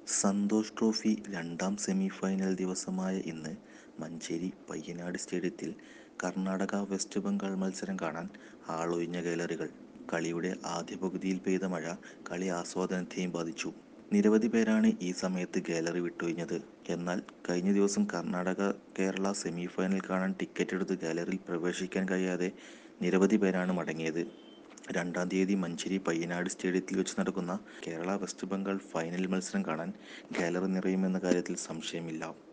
Santhosh trophy രണ്ടാം semi final ദിവസമായ ഇന്ന് മഞ്ചേരി പയ്യനാട് സ്റ്റേഡിയത്തിൽ കർണാടക വെസ്റ്റ് ബംഗാൾ മത്സരം കാണാൻ ആളൊഴിഞ്ഞ ഗാലറികൾ കളിയുടെ ആദ്യ പകുതിയിൽ പെയ്ത മഴ കളി ആസ്വാദനത്തെയും ബാധിച്ചു നിരവധി പേരാണ് ഈ സമയത്ത് ഗാലറി വിട്ടൊഴിഞ്ഞത് എന്നാൽ കഴിഞ്ഞ ദിവസം കർണാടക കേരള സെമി ഫൈനൽ കാണാൻ ടിക്കറ്റ് എടുത്ത് ഗാലറിയിൽ പ്രവേശിക്കാൻ കഴിയാതെ നിരവധി പേരാണ് മടങ്ങിയത് രണ്ടാം തീയതി മഞ്ചേരി പയ്യനാട് സ്റ്റേഡിയത്തിൽ വെച്ച് നടക്കുന്ന കേരള വെസ്റ്റ് ബംഗാൾ ഫൈനൽ മത്സരം കാണാൻ ഗാലറി നിറയുമെന്ന കാര്യത്തിൽ സംശയമില്ല